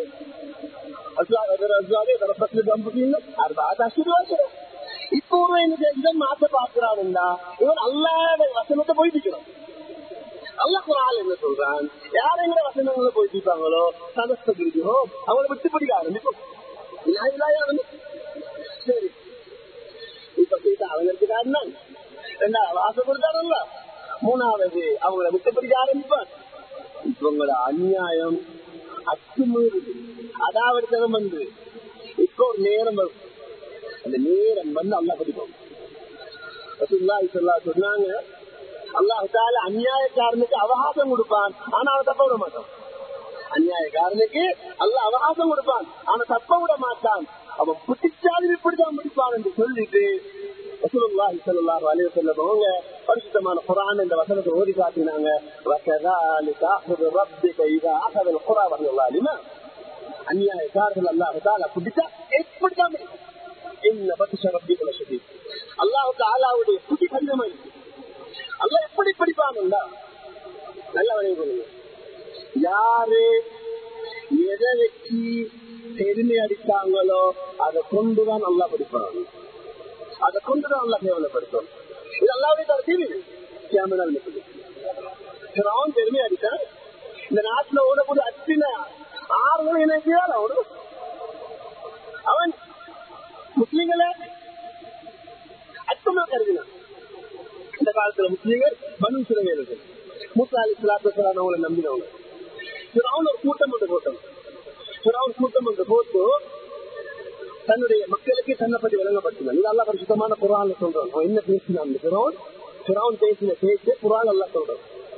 இப்போ இதை மாத்த பாக்குறாருண்டா இவன் அல்லாத வசனத்தை போயிட்டு அல்ல குரான் என்ன சொல்றான் யார் எங்க வசனங்களை போயிட்டாங்களோ சதஸ்த பிடிக்கோ அவங்களை விட்டு பிடிக்க ஆரம்பிக்கும் சரி இப்ப கேட்டா அவங்களுக்கு காரணம் ரெண்டாவது வாசம் கொடுத்தாரல்ல மூணாவது அவங்கள விட்டு பிடிக்க ஆரம்பிப்பான் இவங்களோட அநியாயம் அத்துமீறுது அதாவது வந்து இப்போ ஒரு நேரம் வரும் அந்த நேரம் வந்து அல்லா படிப்போம் சொன்னாங்க அல்லாஹால அநியாயக்காரனுக்கு அவகாசம் கொடுப்பான் ஆனா அவன் தப்ப விட மாட்டான் அநியாயக்காரனுக்கு அல்ல அவகாசம் கொடுப்பான் ஆனா தப்ப விட மாட்டான் அவன் பிடிச்சாலும் இப்படிதான் முடிப்பான் என்று சொல்லிட்டு ரசூலுல்லாஹி ஸல்லல்லாஹு அலைஹி வஸல்லம் அவங்க பரிசுத்தமான குர்ஆன் இந்த வசனத்தை ஓதி காட்டினாங்க வகதாலிக அஹது ரப்பிக இதா அஹத القرى وهي ظالمه அநியாயக்காரர்கள் அல்லாஹ் தஆலா பிடிச்சா எப்படிதான் இன்ன பத்ஷ ரப்பிக லஷதீத் அல்லாஹ் தஆலாவுடைய பிடி கடினமாய் அல்லாஹ் எப்படி பிடிப்பான்டா நல்ல வழி யாரு எதை வச்சு பெருமை அடித்தாங்களோ அதை கொண்டுதான் நல்லா படிப்பாங்க அதை கொண்டுதான் நல்லா கேவலப்படுத்தும் இது அல்லாவுடைய தரத்தில் கேமரால் மட்டும் பெருமை அடித்தான் இந்த நாட்டுல ஓடக்கூடிய அத்தின ஆறுகளும் என்ன செய்யாத அவனு அவன் முஸ்லிம்களை அச்சமா கருதினான் இந்த காலத்துல முஸ்லீம்கள் பனு சிறுமையினர்கள் மூசா அலி சலாத்து அவங்களை நம்பினவங்க அவன் ஒரு கூட்டம் ஒன்று போட்டோம் அவன் கூட்டம் ஒன்று போட்டு தன்னுடைய மக்களுக்கு தன்னை பற்றி விளங்கப்படுத்தினான் இது அல்லா சுத்தமான குரான் சொல்றான் அவன் என்ன பேசினான் பிறவன் பிறவன் பேசின பேச்சு குரான் அல்லா சொல்றான்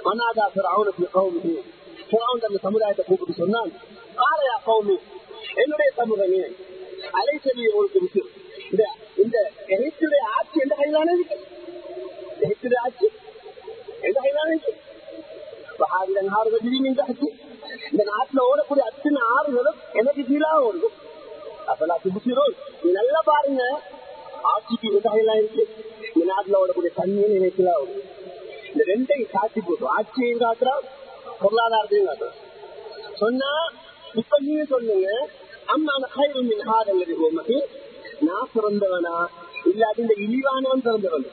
மனாதா பிறவுனுக்கு கவுமி பிறவுன் அந்த சமுதாயத்தை கூப்பிட்டு சொன்னான் ஆரையா கவுமி என்னுடைய சமூகமே அலைச்செடி உங்களுக்கு இருக்கு இந்த இந்த எகிப்துடைய ஆட்சி எந்த கையிலான இருக்கு எகிப்துடைய ஆட்சி எந்த கையிலான இருக்கு பகாவிடன் ஆறுகள் விரிமின் ஆட்சி இந்த நாட்டுல ஓடக்கூடிய அத்தனை ஆறுகளும் எனக்கு கீழாக ஓடுது அப்பெல்லாம் சுபிச்சிரும் நீ நல்லா பாருங்க ஆட்சிக்கு எந்த கையிலாம் இருக்கு இந்த நாட்டுல ஓடக்கூடிய தண்ணியும் நினைக்கலாம் ஓடும் இந்த ரெண்டையும் காட்டி போட்டோம் ஆட்சியையும் காட்டுறோம் பொருளாதாரத்தையும் காட்டுறோம் சொன்னா இப்ப நீங்க சொல்லுங்க அம்மா கயிறு ஹாதல்லது உமக்கு நான் பிறந்தவனா இல்லாத இந்த இழிவானவன் பிறந்தவன்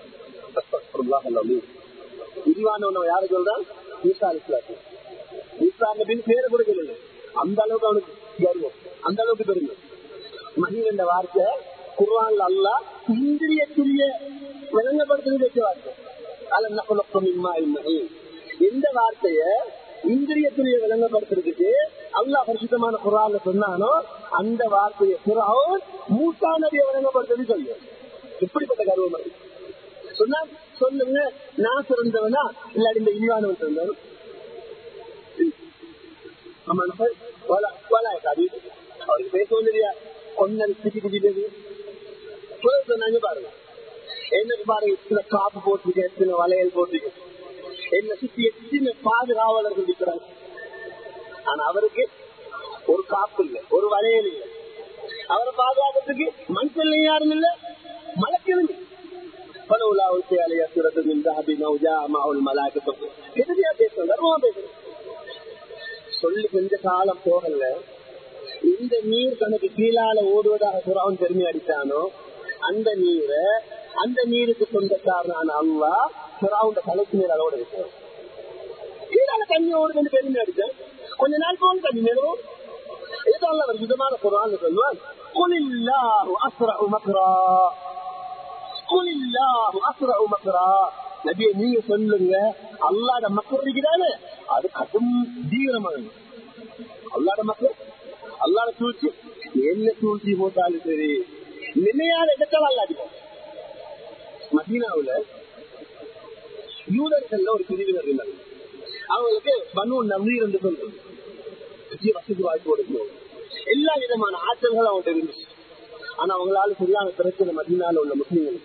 இழிவானவன் யாரு சொல்றான் ஈசா இஸ்லாத்து ஈசா நபின் பேரை கூட சொல்லல அந்த அளவுக்கு அவனுக்கு கர்வம் அந்த அளவுக்கு பெருமை மகிழ் என்ற வார்த்தை குர்வான்ல அல்ல இந்திரியத்துரிய விளங்கப்படுத்துறது வச்ச வார்த்தை எந்த வார்த்தைய இந்திரியத்துடைய விளங்கப்படுத்துறதுக்கு அல்லா பரிசுத்தமான குரான்ல சொன்னானோ அந்த வார்த்தையை புறாவும் மூசா நதியை விளங்கப்படுத்துறது சொல்லு எப்படிப்பட்ட கருவம் அது சொன்னா சொல்லுங்க நான் சிறந்தவனா இல்லாடி இந்த இழிவானவன் சிறந்தவன் அவருக்கு பேசவும் தெரியா கொன்னல் குட்டி குட்டிட்டது சொன்னாங்க பாருங்க என்ன பாருங்க இத்தனை காப்பு போட்டிருக்கேன் இத்தனை வளையல் போட்டிருக்கேன் என்ன சுத்தி எத்தனை பாதுகாவலர்கள் இருக்கிறாங்க ஆனா அவருக்கு ஒரு காப்பு இல்ல ஒரு வளையல் இல்ல அவரை பாதுகாக்கிறதுக்கு மனுஷன் யாரும் இல்ல மலக்கிழமை பலவுலா உச்சையாலையா சுரத்து நின்றாபி நௌஜா மாவுல் மலாக்கு எதிரியா பேசுறோம் கர்வமா பேசுறோம் சொல்லி கொஞ்ச காலம் போகல இந்த நீர் தனக்கு கீழால ஓடுவதாக சுறாவன் பெருமை அடித்தானோ அந்த நீரை அந்த நீருக்கு சொந்தக்காரனான அல்லா சுறாவுண்ட தலைக்கு மேல அளவோட இருக்கிறோம் கீழால தண்ணி ஓடுது பெருமை அடித்தேன் கொஞ்ச நாள் போக தண்ணி மேலும் இதெல்லாம் ஒரு விதமான குரான் சொல்லுவான் குலில்லாஹு அஸ்ரஉ மக்ரா குலில்லாஹு அஸ்ரஉ மக்ரா நபியை நீங்க சொல்லுங்க அல்லாத மக்கள் இருக்கிறானே அது கடும் தீவிரமானது அல்லாத மக்கள் அல்லாத சூழ்ச்சி என்ன சூழ்ச்சி போட்டாலும் சரி நினையாத இடத்தால் அல்லாடிப்போம் மதீனாவுல யூதர்கள்ல ஒரு பிரிவினர் இருந்தாங்க அவங்களுக்கு பனு நவீர் என்று சொல்றது வசதி வாய்ப்பு கொடுக்கணும் எல்லா விதமான ஆற்றல்களும் அவங்கள்ட்ட இருந்துச்சு ஆனா அவங்களால சரியான பிரச்சனை மதினால உள்ள முஸ்லீம்கள்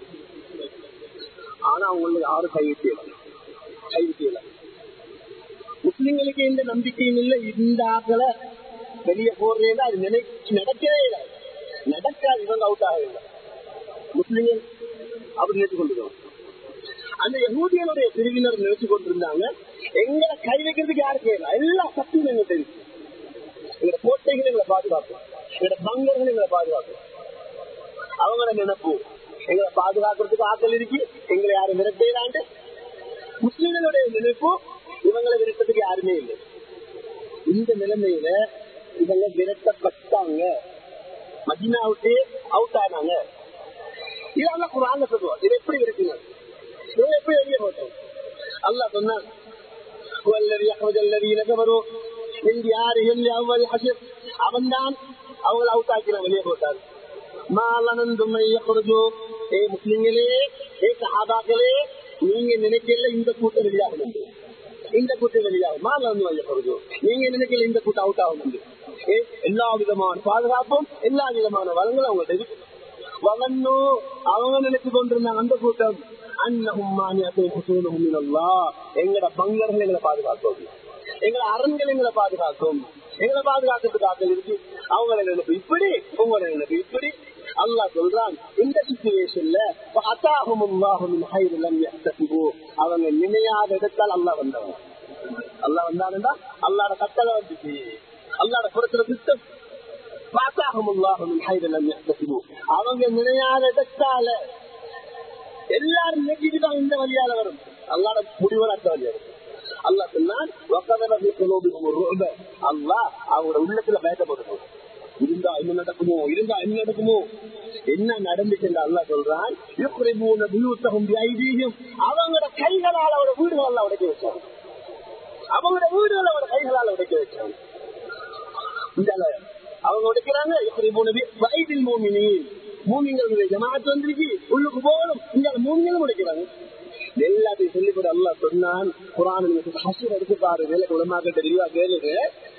ஆனா அவங்களுக்கு யாரும் கைவிட்டியல கைவிட்டியல முஸ்லிம்களுக்கு எந்த நம்பிக்கையும் இல்லை இந்த ஆக்களை வெளியே போடுறேன் அது நினைச்சு நடக்கவே இல்லை நடக்காது இவங்க அவுட் ஆக இல்லை முஸ்லிம்கள் அப்படி நினைச்சு கொண்டிருக்கோம் அந்த யகூதியனுடைய பிரிவினர் நினைச்சு கொண்டிருந்தாங்க எங்களை கை வைக்கிறதுக்கு யாருக்கு இல்லை எல்லா சக்தியும் எங்க தெரியும் எங்களோட கோட்டைகள் எங்களை பாதுகாக்கும் எங்களோட பங்கர்கள் எங்களை பாதுகாக்கும் அவங்களோட நினைப்பு எங்களை பாதுகாக்கிறதுக்கு ஆக்கள் இருக்கு எங்களை யாரும் விரட்டேலாண்டு முஸ்லிம்களுடைய நினைப்பு இவங்களை விரட்டதுக்கு யாருமே இல்லை இந்த நிலைமையில இவங்க விரட்டப்பட்டாங்க மதினா விட்டு அவுட் ஆனாங்க இதெல்லாம் குரான் சொல்லுவோம் இது எப்படி இருக்குங்க இவங்க எப்படி வெளியே போட்டோம் அல்லா சொன்னான் அவன் தான் அவங்களை அவுட் ஆக்கின வெளியே போட்டார் முஸ்லிம்களே ஏ சஹாபாக்களே நீங்க நினைக்கல இந்த கூட்டம் வெளியாகும் இந்த கூட்டம் வெளியாகும் மாலம் வையப்படுது நீங்க நினைக்கல இந்த கூட்டம் அவுட் ஆகும் எல்லா விதமான பாதுகாப்பும் எல்லா விதமான வளங்களும் அவங்கள்ட்ட இருக்கு வளர்னோ அவங்க நினைச்சு கொண்டிருந்தாங்க அந்த கூட்டம் எங்கட பங்கர்கள் எங்களை பாதுகாக்கும் எங்களை அரண்கள் எங்களை பாதுகாக்கும் எங்களை பாதுகாக்கிறதுக்கு ஆக்கள் இருக்கு அவங்களை நினைப்பு இப்படி உங்களை நினைப்பு இப்படி அல்லா சொல்றான் இந்த சுச்சுவேஷன்ல அவங்க நினையாத இடத்தால் அல்லா வந்தவங்க அல்லா வந்தாருந்தா அல்லாட கட்டளை வந்துச்சு அல்லாட புறத்துல திட்டம் அவங்க நினையாத இடத்தால எல்லாரும் நினைச்சுதான் இந்த வழியால வரும் அல்லாட முடிவுல அடுத்த வழியா வரும் அல்லா சொன்னான் அல்லா அவங்களோட உள்ளத்துல பயத்தப்படுவோம் இருந்தா என்ன நடக்குமோ இருந்தா என்ன நடக்குமோ என்ன நடந்துச்சு அல்லா சொல்றான் அவங்களோட கைகளால் அவரோட வீடுகள் உடைக்க வச்சாங்க அவங்களோட வீடுகள் அவரோட கைகளால் உடைக்க வச்சாங்க அவங்க உடைக்கிறாங்க எப்படி போனது வயதில் மூமினி மூமிங்களுடைய ஜமாத்து வந்துருச்சு உள்ளுக்கு போகணும் இந்த மூமிங்களும் உடைக்கிறாங்க எல்லாத்தையும் சொல்லி கூட அல்லா சொன்னான் குரான் ஹசூர் எடுத்து பாரு வேலை குலமாக தெளிவா கேளுங்க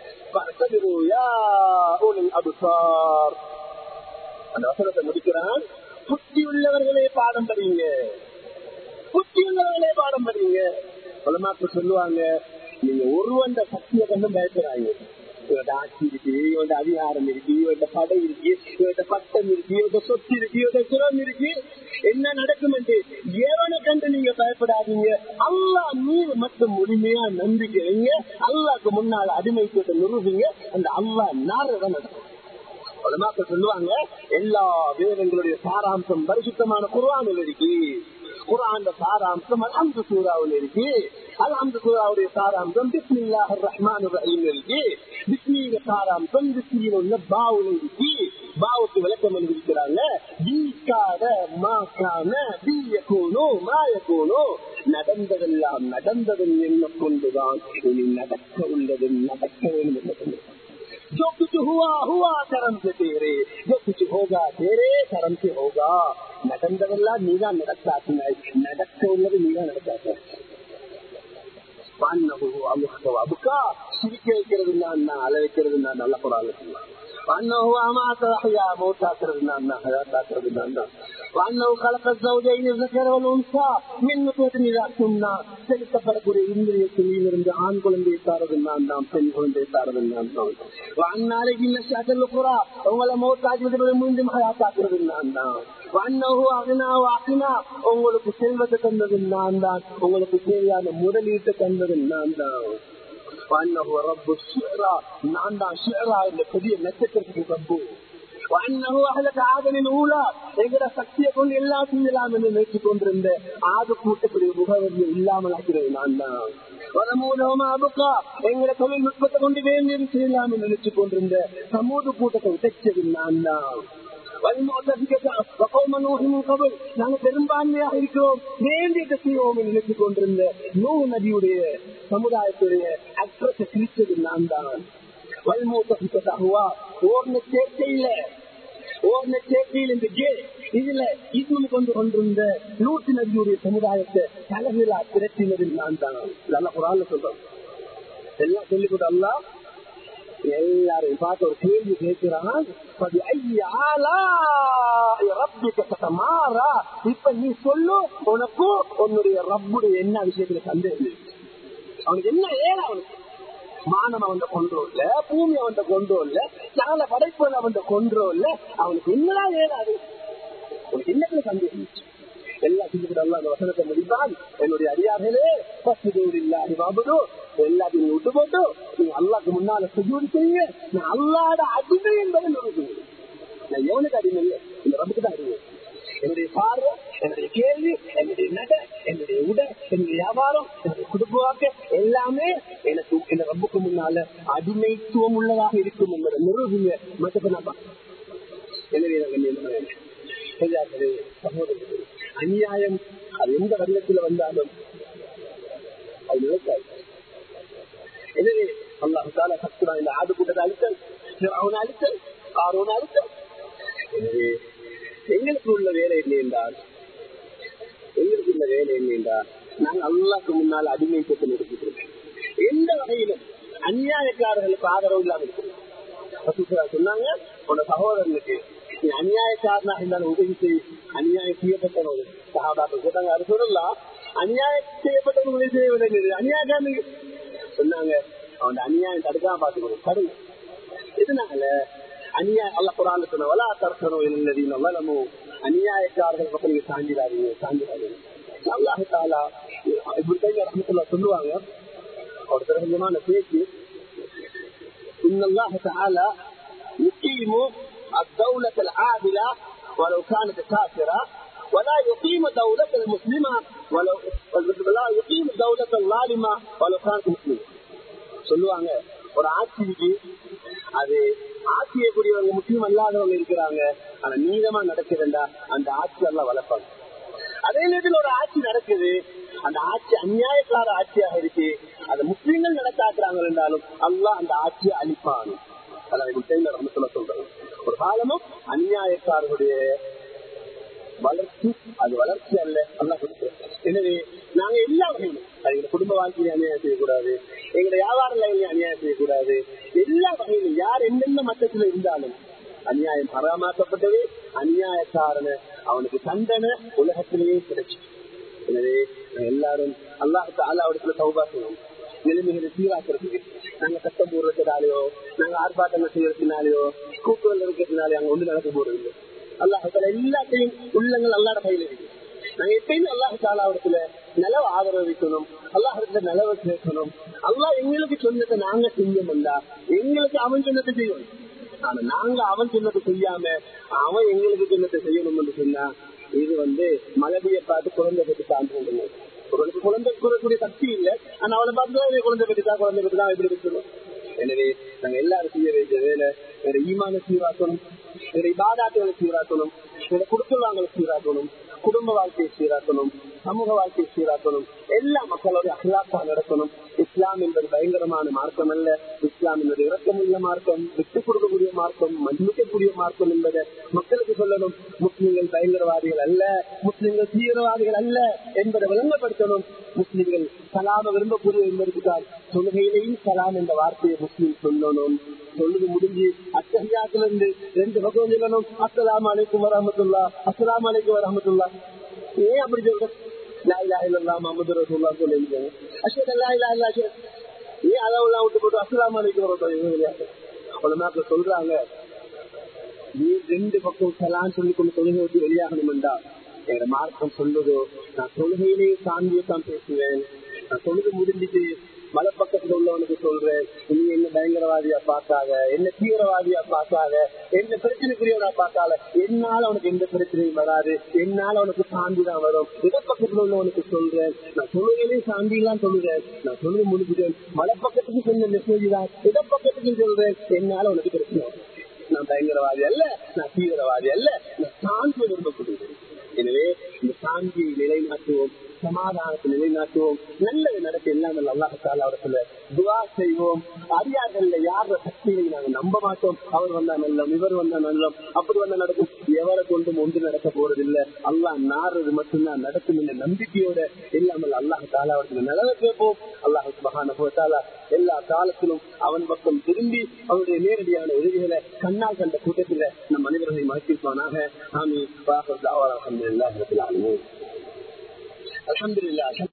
அந்த வசனத்தை முடிக்கிறான் புத்தி உள்ளவர்களே பாடம் படிங்க புத்தி உள்ளவர்களே பாடம் படிங்க குலமாக்கு சொல்லுவாங்க நீங்க ஒருவந்த சக்தியை கண்டு பயப்படுறாங்க இவன் ஆட்சி இருக்கு இவன் அதிகாரம் இருக்கு இவன் படை இருக்கு இவன் பட்டம் இருக்கு இவன் சொத்து இருக்கு இவன் சுரம் இருக்கு என்ன நடக்கும் என்று எவனை கண்டு நீங்க பயப்படாதீங்க அல்லா நீர் மட்டும் முழுமையா நம்பிக்கை வைங்க அல்லாக்கு முன்னால் அடிமைப்பட்டு நிறுவீங்க அந்த அல்லா நாரதான் நடக்கும் உலமாக்கள் சொல்லுவாங்க எல்லா வேதங்களுடைய சாராம்சம் பரிசுத்தமான குர்ஆனில் இருக்கு குரான் சாராம்சம் அலமது சூறாவில் இருக்கு அலமது சூறாவுடைய சாராம்சம் பிஸ்மில்லாஹ் ரஹ்மான் ரஹீம் இருக்கு பிஸ்மியில சாராம்சம் பிஸ்மியில் உள்ள பாவுல இருக்கு பாவுக்கு விளக்கம் எழுதியிருக்கிறாங்க பீக்காத மாக்கான பீயக்கூனோ மாயக்கூனோ நடந்ததெல்லாம் நடந்ததன் என்ன கொண்டுதான் இனி நடக்க உள்ளது நடக்க வேண்டும் என்று जो कुछ हुआ हुआ कर्म से तेरे जो कुछ होगा तेरे कर्म से होगा நடந்ததெல்லாம் நீதான் நடத்தாட்டினாய் நடக்க உள்ளது நீதான் நடத்தாட்ட அபுக்கா சிரிக்க வைக்கிறது நான் அழ வைக்கிறது நான் நல்ல குரான் وأنه أمات أحيا موتاكرد نانا حياتاكرد نانا وأنه خلق الزوجين الذكر والأنثى من نطفة إذا كنا செலுத்தப்படக்கூடிய இந்திரிய துணியிலிருந்து ஆண் குழந்தை தாரது நான் நாம் பெண் குழந்தை தாரது நான் தான் அந்நாளைக்கு நஷ்டத்தில் குறா உங்களை மௌத்தாக்கிறது மீண்டும் ஹயாத்தாக்குறது நான் தான் வண்ணகு அகினா வாக்கினா உங்களுக்கு செல்வத்தை தந்தது நான் தான் உங்களுக்கு தேவையான முதலீட்டு தந்தது நான் தான் وأنه رب الشعرى نعم الشعرى اللي كبير نتكر في ربه وأنه أهلك عادل الأولى எங்கட சக்தியை கொண்டு எல்லாத்தையும் இல்லாம நினைச்சு கொண்டிருந்த ஆது கூட்டக்கூடிய முகவரியை இல்லாமல் ஆக்கிறது நான் தான் எங்களை தொழில்நுட்பத்தை கொண்டு வேண்டியது செய்யலாமல் நினைச்சு கொண்டிருந்த சமூக கூட்டத்தை உடைச்சது நான் தான் நாங்க பெரும்பான்மையாக இருக்கிறோம் வேண்டியதை செய்வோம் நினைத்து கொண்டிருந்த நூறு நதியுடைய சமுதாயத்துடைய அக்ரத்தை கிழிச்சது நான் தான் வல்மூத்தகுவா ஓர்ன சேர்க்கையில ஓர்ன சேர்க்கையில் இந்த கே இதுல இன்னும் கொண்டு கொண்டிருந்த நூற்றி நதியுடைய சமுதாயத்தை தலைவிழா திரட்டினது நான் தான் நல்ல குரான் சொல்றோம் எல்லாம் சொல்லிக் கொடுத்தா எல்லாரையும் பார்த்து ஒரு கேள்வி கேட்கிறான் இப்ப நீ சொல்லு உனக்கும் உன்னுடைய ரப்புடைய என்ன விஷயத்துல சந்தேகம் அவனுக்கு என்ன ஏன் அவனுக்கு மானம் அவன் கொண்டோல்ல பூமி அவன் கொண்டோல்ல சால படைப்பு அவன் கொண்டோல்ல அவனுக்கு என்னடா ஏறாது உனக்கு என்னத்துல சந்தேகம் எல்லாம் செஞ்சுக்கிட்டு அந்த வசனத்தை முடிப்பான் என்னுடைய அடியார்களே இல்லாத பாபுதோ எல்லாத்தையும் விட்டு போட்டு நீங்க அல்லாக்கு முன்னால சுஜூடி செய்யுங்க நான் அல்லாத அடிமை என்பதை நிறுத்துங்க நான் எவனுக்கு அடிமை இல்லை இந்த ரப்புக்கு தான் அடிமை என்னுடைய பார்வை என்னுடைய கேள்வி என்னுடைய நட என்னுடைய உடை என்னுடைய வியாபாரம் என்னுடைய குடும்ப வாழ்க்கை எல்லாமே எனக்கு இந்த ரப்புக்கு முன்னால அடிமைத்துவம் உள்ளதாக இருக்கும் என்பதை நிறுவுங்க மற்ற நான் எனவே நாங்கள் சகோதரர்கள் அநியாயம் அது எந்த வடிவத்தில் வந்தாலும் அது நிலைக்காது எனவே அல்லாஹால சத்துரா இந்த ஆடு கூட்டத்தை அழுத்தல் அவனை அழுத்தல் ஆரோன அழுத்தல் எனவே எங்களுக்கு உள்ள வேலை என்ன என்றால் எங்களுக்கு உள்ள வேலை என்ன என்றால் நாங்கள் அல்லாக்கு முன்னால் அடிமைப்பட்டு நிறுத்திக்கிறோம் எந்த வகையிலும் அநியாயக்காரர்களுக்கு ஆதரவு இல்லாமல் இருக்கிறோம் சொன்னாங்க உன்னோட சகோதரனுக்கு நீ அநியாயக்காரனாக இருந்தாலும் உதவி செய் அநியாயம் செய்யப்பட்டவர்கள் சகாபாக்கள் சொன்னாங்க அது சொல்லலாம் அநியாயம் செய்யப்பட்டவங்க உதவி செய்ய விளையாது அநியாயக்காரனுக்கு சொன்னாங்க அவன் அநியாயம் தடுக்காம பாத்துக்கணும் தடுங்க இதனால அநியாய அல்ல குரான் சொன்ன வலா தர்சனம் இல்லதின் வலமும் அநியாயக்காரர்கள் பக்கம் நீங்க சாஞ்சிடாதீங்க சாஞ்சிடாதீங்க அல்லாஹு தாலா இப்படி ரஹமத்துல்லா சொல்லுவாங்க ஒரு பிரபஞ்சமான பேச்சு இன்னல்லாஹு தாலா يقيم الدولة العادلة ولو كانت كافرة ولا يقيم دولة المسلمة ولو لا يقيم دولة الظالمة ولو كانت مسلمة சொல்லுவாங்க ஒரு ஆட்சிக்கு அது ஆட்சி செய்யக்கூடியவங்க முஸ்லீம் அல்லாதவங்க இருக்கிறாங்க ஆனா நீளமா நடக்குதுண்டா அந்த ஆட்சி எல்லாம் வளர்ப்பாங்க அதே நேரத்தில் ஒரு ஆட்சி நடக்குது அந்த ஆட்சி அநியாயக்கார ஆட்சியாக இருக்கு அதை முஸ்லீம்கள் நடத்தாக்குறாங்க என்றாலும் அல்லா அந்த ஆட்சியை அழிப்பான் சொல்றாங்க ஒரு காலமும் அநியாயக்காரர்களுடைய வளர்ச்சி அது வளர்ச்சி அல்ல அல்லா கொடுக்கிறது எனவே நாங்க எல்லா வகையிலும் எங்க குடும்ப வாழ்க்கையில அநியாயம் செய்யக்கூடாது எங்க வியாபார லைன்ல அநியாயம் செய்யக்கூடாது எல்லா வகையிலும் யார் என்னென்ன மட்டத்துல இருந்தாலும் அநியாயம் பராமரிக்கப்பட்டது அநியாயக்காரன அவனுக்கு தண்டனை உலகத்திலேயே கிடைக்கும் எனவே எல்லாரும் அல்லாஹு அல்லாவிடத்துல சௌபா செய்வோம் நிலைமைகளை சீராக்கிறதுக்கு நாங்க சட்டம் போடுறதுனாலயோ நாங்க ஆர்ப்பாட்டங்கள் செய்யறதுனாலயோ கூட்டுகள் இருக்கிறதுனாலயோ அங்க ஒண்ணு நடக்க போறது அல்லாஹால எல்லாத்தையும் உள்ளங்கள் அல்லாட கையில இருக்கு நாங்க எப்பயுமே அல்லாஹ் தாலாவிடத்துல நிலவு ஆதரவு வைக்கணும் அல்லாஹிடத்துல நிலவை கேட்கணும் அல்லாஹ் எங்களுக்கு சொன்னதை நாங்க செஞ்சோம்டா எங்களுக்கு அவன் சொன்னதை செய்யணும் ஆனா நாங்க அவன் சொன்னதை செய்யாம அவன் எங்களுக்கு சொன்னதை செய்யணும் என்று சொன்னா இது வந்து மலடியை பார்த்து குழந்தை பற்றி சான்று ஒருவனுக்கு குழந்தை கூறக்கூடிய சக்தி இல்லை ஆனா அவளை பார்த்து குழந்தை பற்றி தான் குழந்தை பற்றி தான் எப்படி இருக்கணும் எனவே நாங்க எல்லாரும் செய்ய வேண்டிய வேலை வேற ஈமான சீராக்கணும் வேற இபாதாட்டுகளை சீராக்கணும் வேற குடுக்கல் வாங்கலை சீராக்கணும் குடும்ப வாழ்க்கையை சீராக்கணும் சமூக வாழ்க்கையை சீராக்கணும் எல்லா மக்களோட அகலாக்கா நடக்கணும் இஸ்லாம் என்பது பயங்கரமான மார்க்கம் அல்ல இஸ்லாம் என்பது இறக்கமுள்ள மார்க்கம் விட்டுக் கொடுக்கக்கூடிய மார்க்கம் மன்னிக்கக்கூடிய மார்க்கம் என்பதை மக்களுக்கு சொல்லணும் முஸ்லிம்கள் பயங்கரவாதிகள் அல்ல முஸ்லிம்கள் தீவிரவாதிகள் அல்ல என்பதை விளங்கப்படுத்தணும் முஸ்லிம்கள் சலாம விரும்பக்கூடிய என்பதற்கால் தொழுகையிலையும் சலாம் என்ற வார்த்தையை முஸ்லிம் சொல்லணும் சொல்லுது முடிஞ்சு அத்தகையாத்துல இருந்து ரெண்டு பக்கம் சொல்லணும் அஸ்லாம் அலைக்கும் வரமத்துல்லா அஸ்லாம் அலைக்கும் வரமத்துல்லா ஏன் அப்படி சொல்ற லாயிலா இல்லல்லா முகமது ரசூல்லா சொல்லி அஷத் அல்லா இல்லா இல்லா அஷத் ஏன் அளவுலாம் விட்டு போட்டு அஸ்லாம் அலைக்கும் வரமத்துல்லா சொல்றாங்க நீ ரெண்டு பக்கம் சலான் சொல்லி கொண்டு தொழுகை விட்டு வெளியாகணும்டா எங்க மார்க்கம் சொல்லுதோ நான் தொழுகையிலேயே சாந்தியை தான் பேசுவேன் நான் தொழுது முடிஞ்சிட்டு மலைப்பக்கத்துல உள்ளவனுக்கு சொல்றேன் நீ என்ன பயங்கரவாதியா பார்க்காத என்ன தீவிரவாதியா பார்க்காத என்ன பிரச்சனைக்குரியவனா பார்க்காத என்னால அவனுக்கு எந்த பிரச்சனையும் வராது என்னால அவனுக்கு சாந்தி தான் வரும் இடப்பக்கத்துல உள்ளவனுக்கு சொல்றேன் நான் தொழுகையிலேயே சாந்தி எல்லாம் சொல்லுறேன் நான் தொழுது முடிஞ்சிட்டேன் மலைப்பக்கத்துக்கு சொன்ன மெசேஜ் தான் இடப்பக்கத்துக்கு சொல்றேன் என்னால உனக்கு பிரச்சனை நான் பயங்கரவாதி அல்ல நான் தீவிரவாதி அல்ல நான் சாந்தி விரும்பக்கூடியது எனவே இந்த சாந்தியை நிலைநாட்டுவோம் சமாதானத்தை நிலைநாட்டுவோம் நல்லது நடக்க எல்லாம் அல்லாஹால அவரத்துல துவா செய்வோம் அடியார்கள் யார சக்தியை நாங்கள் நம்ப மாட்டோம் அவர் வந்தா நல்லம் இவர் வந்தா நல்லம் அப்படி வந்தா நடக்கும் எவரை கொண்டும் ஒன்று நடக்க போறதில்லை அல்லாஹ் நாடுறது மட்டும்தான் நடக்கும் என்ற நம்பிக்கையோட இல்லாமல் அல்லாஹ் தாலா அவருக்கு நிலவை கேட்போம் அல்லாஹ் மகான போட்டாலா எல்லா காலத்திலும் அவன் பக்கம் திரும்பி அவருடைய நேரடியான உதவிகளை கண்ணால் கண்ட கூட்டத்தில் நம் மனிதர்களை மகிழ்ச்சிப்பானாக ஆமி அலமதுல்லா அலமதுல்லா